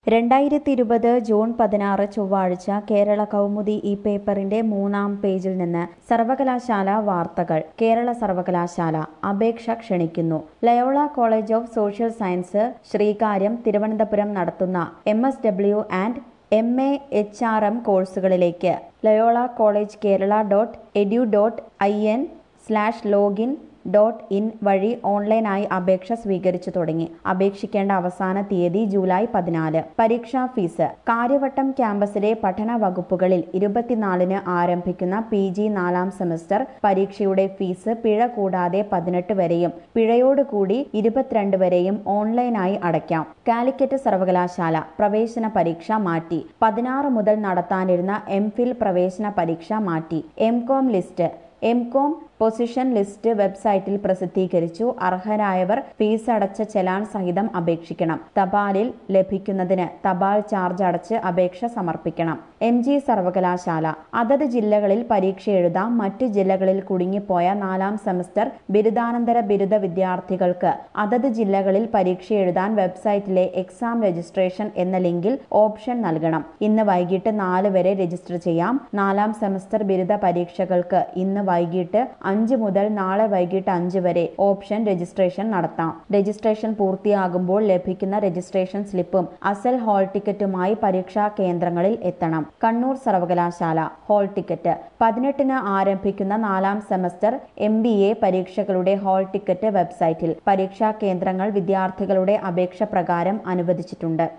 രണ്ടായിരത്തി ഇരുപത് ജൂൺ പതിനാറ് ചൊവ്വാഴ്ച കേരള കൗമുദി ഈ പേപ്പറിന്റെ മൂന്നാം പേജിൽ നിന്ന് സർവകലാശാല വാർത്തകൾ കേരള സർവകലാശാല അപേക്ഷ ക്ഷണിക്കുന്നു Loyola college of social science Sreekaryam Thiruvananthapuram നടത്തുന്ന M S W and M A H R M കോഴ്സുകളിലേക്ക് Loyola college Kerala dot edu dot I N slash login dot in വഴി ഓൺലൈനായി അപേക്ഷ സ്വീകരിച്ചു തുടങ്ങി അപേക്ഷിക്കേണ്ട അവസാന തീയതി ജൂലൈ പതിനാല് പരീക്ഷാ ഫീസ് കാര്യവട്ടം ക്യാമ്പസിലെ പഠന വകുപ്പുകളിൽ ഇരുപത്തിനാലിന് ആരംഭിക്കുന്ന പി ജി നാലാം സെമസ്റ്റർ പരീക്ഷയുടെ ഫീസ് പിഴ കൂടാതെ പതിനെട്ട് വരെയും പിഴയോടുകൂടി ഇരുപത്തിരണ്ട് വരെയും ഓൺലൈനായി അടയ്ക്കാം കാലിക്കറ്റ് സർവകലാശാല പ്രവേശന പരീക്ഷ മാറ്റി പതിനാറ് മുതൽ നടത്താനിരുന്ന എം ഫിൽ പ്രവേശന പരീക്ഷ മാറ്റി M com list M com position list വെബ്സൈറ്റിൽ പ്രസിദ്ധീകരിച്ചു അർഹരായവർ ഫീസ് അടച്ച ചെലാൻ സഹിതം അപേക്ഷിക്കണം തപാലിൽ ലഭിക്കുന്നതിന് തപാൽ ചാർജ് അടച്ച് അപേക്ഷ സമർപ്പിക്കണം എം ജി സർവകലാശാല അതത് ജില്ലകളിൽ പരീക്ഷ എഴുതാം മറ്റു ജില്ലകളിൽ കുടുങ്ങിപ്പോയ നാലാം സെമസ്റ്റർ ബിരുദാനന്തര ബിരുദ വിദ്യാർത്ഥികൾക്ക് അതത് ജില്ലകളിൽ പരീക്ഷ എഴുതാൻ വെബ്സൈറ്റിലെ എക്സാം രജിസ്ട്രേഷൻ എന്ന ലിങ്കിൽ ഓപ്ഷൻ നൽകണം ഇന്ന് വൈകിട്ട് നാല് വരെ രജിസ്റ്റർ ചെയ്യാം നാലാം സെമസ്റ്റർ ബിരുദ പരീക്ഷകൾക്ക് ഇന്ന് വൈകിട്ട് അഞ്ച് മുതൽ നാളെ വൈകിട്ട് അഞ്ച് വരെ ഓപ്ഷൻ രജിസ്ട്രേഷൻ നടത്താം രജിസ്ട്രേഷൻ പൂർത്തിയാകുമ്പോൾ ലഭിക്കുന്ന രജിസ്ട്രേഷൻ സ്ലിപ്പും അസൽ ഹാൾ ടിക്കറ്റുമായി പരീക്ഷാ കേന്ദ്രങ്ങളിൽ എത്തണം കണ്ണൂർ സർവകലാശാല ഹാൾ ടിക്കറ്റ് പതിനെട്ടിന് ആരംഭിക്കുന്ന നാലാം സെമസ്റ്റർ എം ബി എ പരീക്ഷകളുടെ ഹാൾ ടിക്കറ്റ് വെബ്സൈറ്റിൽ പരീക്ഷാ കേന്ദ്രങ്ങൾ വിദ്യാർത്ഥികളുടെ അപേക്ഷ പ്രകാരം അനുവദിച്ചിട്ടുണ്ട്